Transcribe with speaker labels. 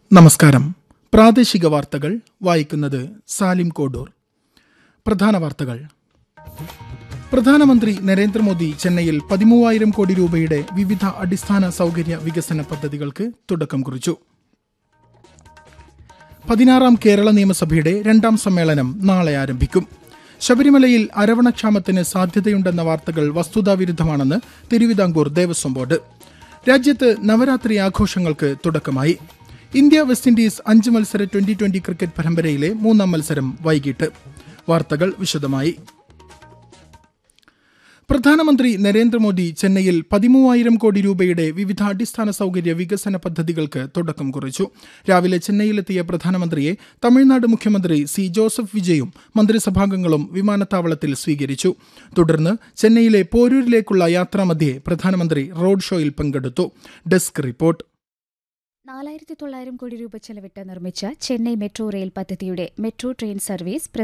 Speaker 1: നമസ്കാരം പ്രാദേശിക വാർത്തകൾ വായിക്കുന്നത് സാലിം കോഡൂർ പ്രധാന വാർത്തകൾ പ്രധാനമന്ത്രി നരേന്ദ്രമോദി ചെന്നൈയിൽ പതിമൂവായിരം കോടി രൂപയുടെ വിവിധ അടിസ്ഥാന സൗകര്യ വികസന പദ്ധതികൾക്ക് തുടക്കം കുറിച്ചു പതിനാറാം കേരള നിയമസഭയുടെ രണ്ടാം സമ്മേളനം നാളെ ആരംഭിക്കും ശബരിമലയിൽ അരവണക്ഷാമത്തിന് സാധ്യതയുണ്ടെന്ന വാർത്തകൾ വസ്തുതാവിരുദ്ധമാണെന്ന് തിരുവിതാംകൂർ ദേവസ്വം ബോർഡ് രാജ്യത്ത് നവരാത്രി ആഘോഷങ്ങൾക്ക് തുടക്കമായി ഇന്ത്യ വെസ്റ്റ് ഇൻഡീസ് അഞ്ച് മത്സര ട്വന്റി ട്വന്റി ക്രിക്കറ്റ് പരമ്പരയിലെ മൂന്നാം മത്സരം വൈകിട്ട് വാർത്തകൾ വിശദമായി പ്രധാനമന്ത്രി നരേന്ദ്രമോദി ചെന്നൈയിൽ പതിമൂവായിരം കോടി രൂപയുടെ വിവിധ അടിസ്ഥാന സൗകര്യ വികസന പദ്ധതികൾക്ക് തുടക്കം കുറിച്ചു രാവിലെ ചെന്നൈയിലെത്തിയ പ്രധാനമന്ത്രിയെ തമിഴ്നാട് മുഖ്യമന്ത്രി സി ജോസഫ് വിജയും മന്ത്രിസഭാംഗങ്ങളും വിമാനത്താവളത്തിൽ സ്വീകരിച്ചു തുടർന്ന് ചെന്നൈയിലെ പോരൂരിലേക്കുള്ള യാത്രാമധ്യേ പ്രധാനമന്ത്രി റോഡ് ഷോയിൽ പങ്കെടുത്തു ഡെസ്ക് റിപ്പോർട്ട്
Speaker 2: നാലായിരത്തി തൊള്ളായിരം കോടി രൂപ ചെലവിട്ട് നിർമ്മിച്ച ചെന്നൈ മെട്രോ റെയിൽ പദ്ധതിയുടെ മെട്രോ ട്രെയിൻ സർവീസ്